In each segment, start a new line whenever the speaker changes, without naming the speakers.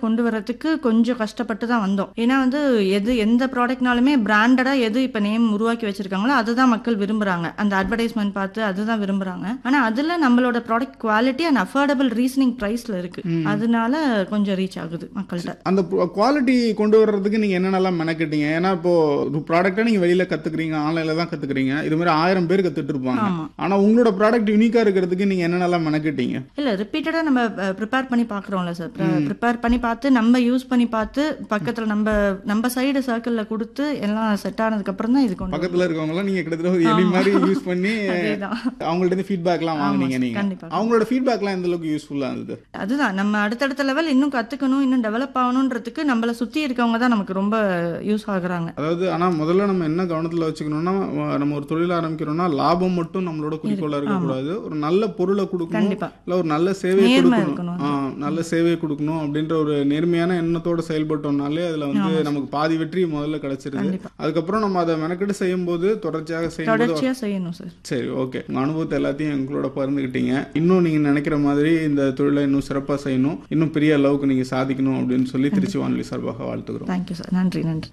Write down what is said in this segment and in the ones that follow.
கொண்டு வரதுக்கு கொஞ்சம் கஷ்டப்பட்டு தான் வந்தோம் ஏன்னா வந்து எது எந்த ப்ராடக்ட்னாலுமே பிராண்டடா எது இப்ப நேம் உருவாக்கி வச்சிருக்காங்களோ அதுதான் மக்கள் விரும்புறாங்க அந்த அட்வர்டைஸ்மெண்ட் பார்த்து அதுதான் விரும்புறாங்க ஆனா அதுல நம்மளோட product quality and affordable reasoning பிரைஸ்ல இருக்கு அதனால கொஞ்சம் ரீச் ஆகுது மக்கள்கிட்ட
அந்த குவாலிட்டி கொண்டு வர்றதுக்கு நீங்க என்னென்னலாம் மெனக்கிட்டீங்க ஏன்னா இப்போ ஒரு ப்ராடக்ட்டை நீங்க வெளியில கத்துக்கிறீங்க ஆன்லைன்ல தான் கத்துக்கிறீங்க இது மாதிரி ஆயிரம் பேர் கத்துட்டு இருப்பாங்க
ஆமா.
ஆனா உங்களோட ப்ராடக்ட் யூனிக்கா இருக்கிறதுக்கு நீங்க என்னென்னலாம் மெனக்கிட்டீங்க
இல்ல ரிப்பீட்டடா நம்ம ப்ரிப்பேர் பண்ணி பாக்குறோம்ல சார் ப்ரிப்பேர் பண்ணி பார்த்து நம்ம யூஸ் பண்ணி பார்த்து பக்கத்துல நம்ம நம்ம சைடு சர்க்கிள்ல கொடுத்து எல்லாம் செட் ஆனதுக்கு அப்புறம் தான் இது கொண்டு
பக்கத்துல இருக்கவங்க எல்லாம் நீங்க கிட்டத்தட்ட ஒரு எலி மாதிரி யூஸ் பண்ணி
அதேதான்
அவங்கள்ட்ட இருந்து ஃபீட்பேக்லாம் வாங்குனீங்க
ஆமா,
நீங்க
கண்டிப்பா.
அவங்களோட ஃபீட்பேக்லாம் எந்த அளவுக்கு யூஸ்ஃபுல்லா இருந்தது
அதுதான் நம்ம அடுத்தடுத்த லெவல் இன்னும் கத்துக்கணும் இன்னும் டெவலப் ஆகணுன்றதுக்கு நம்மள சுத்தி இருக்கவங்க தான் நமக்கு ரொம்ப யூஸ் ஆகுறாங்க
அதாவது ஆனா முதல்ல நம்ம என்ன கவனத்துல வச்சுக்கணும்னா அஹ் நம்ம ஒரு தொழில் ஆரம்பிக்கிறோம்னா லாபம் மட்டும் நம்மளோட குறிக்கோளா இருக்கக்கூடாது ஒரு நல்ல பொருளை கொடுக்கணும்
கண்டிப்பா
இல்ல ஒரு நல்ல சேவையை
நேர்மை
கொடுக்கணும்
இருக்கணும்.
ஆ, நல்ல சேவையை கொடுக்கணும் அப்படின்ற ஒரு நேர்மையான எண்ணத்தோட செயல்பட்டோம்னாலே அதுல வந்து நமக்கு பாதி வெற்றி முதல்ல கிடைச்சிருது
கண்டிப்பா.
அதுக்கப்புறம் நம்ம அதை மெனக்கெட்டு செய்யும் போது தொடர்ச்சியாக செய்யும்போது
தொடர்ச்சியா செய்யணும் சார்
சரி ஓகே உங்க அனுபவத்தை எல்லாத்தையும் எங்களோட பகிர்ந்துக்கிட்டீங்க இன்னும் நீங்க நினைக்கிற மாதிரி இந்த தொழிலை இன்னும் சிறப்பா செய்யணும் இன்னும் பெரிய அளவுக்கு நீங்க சாதிக்கணும் அப்படின்னு சொல்லி திருச்சி வானொலி சார்பாக வாழ்த்துக்கிறோம்
தேங்க்யூ சார் நன்றி நன்றி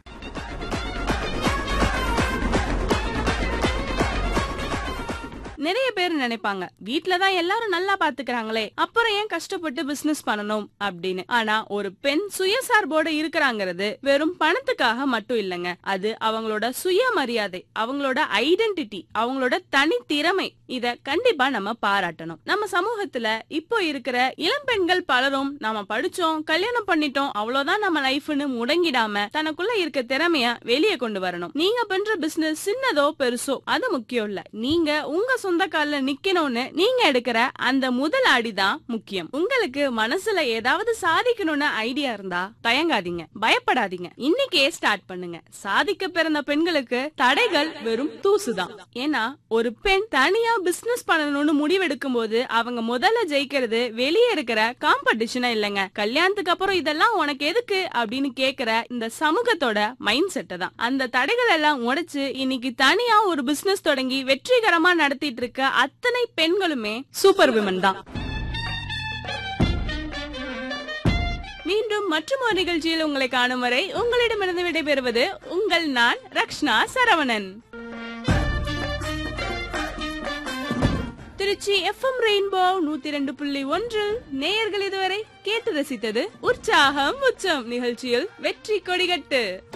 நிறைய பேர் நினைப்பாங்க வீட்ல தான் எல்லாரும் நல்லா பாத்துக்கறாங்களே அப்புறம் ஏன் கஷ்டப்பட்டு பிசினஸ் பண்ணணும் அப்படின்னு ஆனா ஒரு பெண் சுயசார்போட இருக்கிறாங்கிறது வெறும் பணத்துக்காக மட்டும் இல்லைங்க அது அவங்களோட சுயமரியாதை அவங்களோட ஐடென்டிட்டி அவங்களோட தனித்திறமை இத கண்டிப்பா நம்ம பாராட்டணும் நம்ம சமூகத்துல இப்போ இருக்கிற இளம் பெண்கள் பலரும் நாம படிச்சோம் கல்யாணம் பண்ணிட்டோம் அவ்வளவுதான் நம்ம லைஃப்னு முடங்கிடாம தனக்குள்ள இருக்க திறமைய வெளியே கொண்டு வரணும் நீங்க பண்ற பிசினஸ் சின்னதோ பெருசோ அது முக்கியம் இல்ல நீங்க உங்க சொந்த கால்ல நிக்கணும்னு நீங்க எடுக்கிற அந்த முதல் அடிதான் முக்கியம் உங்களுக்கு மனசுல ஏதாவது சாதிக்கணும்னு ஐடியா இருந்தா தயங்காதீங்க பயப்படாதீங்க இன்னைக்கே ஸ்டார்ட் பண்ணுங்க சாதிக்க பிறந்த பெண்களுக்கு தடைகள் வெறும் தூசுதான் ஏன்னா ஒரு பெண் தனியா பிசினஸ் பண்ணணும்னு முடிவெடுக்கும் போது அவங்க முதல்ல ஜெயிக்கிறது வெளியே இருக்கிற காம்படிஷனா இல்லைங்க கல்யாணத்துக்கு அப்புறம் இதெல்லாம் உனக்கு எதுக்கு அப்படின்னு கேக்குற இந்த சமூகத்தோட மைண்ட் செட்டை தான் அந்த தடைகள் எல்லாம் உடைச்சு இன்னைக்கு தனியா ஒரு பிசினஸ் தொடங்கி வெற்றிகரமா நடத்திட்டு இருக்க அத்தனை பெண்களுமே சூப்பர் விமன் தான் மீண்டும் மற்றும் ஒரு நிகழ்ச்சியில் உங்களை காணும் வரை உங்களிடமிருந்து விடைபெறுவது உங்கள் நான் ரக்ஷ்னா சரவணன் திருச்சி எஃப்எம் ரெயின்போ நூத்தி ரெண்டு புள்ளி ஒன்றில் நேயர்கள் இதுவரை கேட்டு ரசித்தது உற்சாகம் உச்சம் நிகழ்ச்சியில் வெற்றி கொடிகட்டு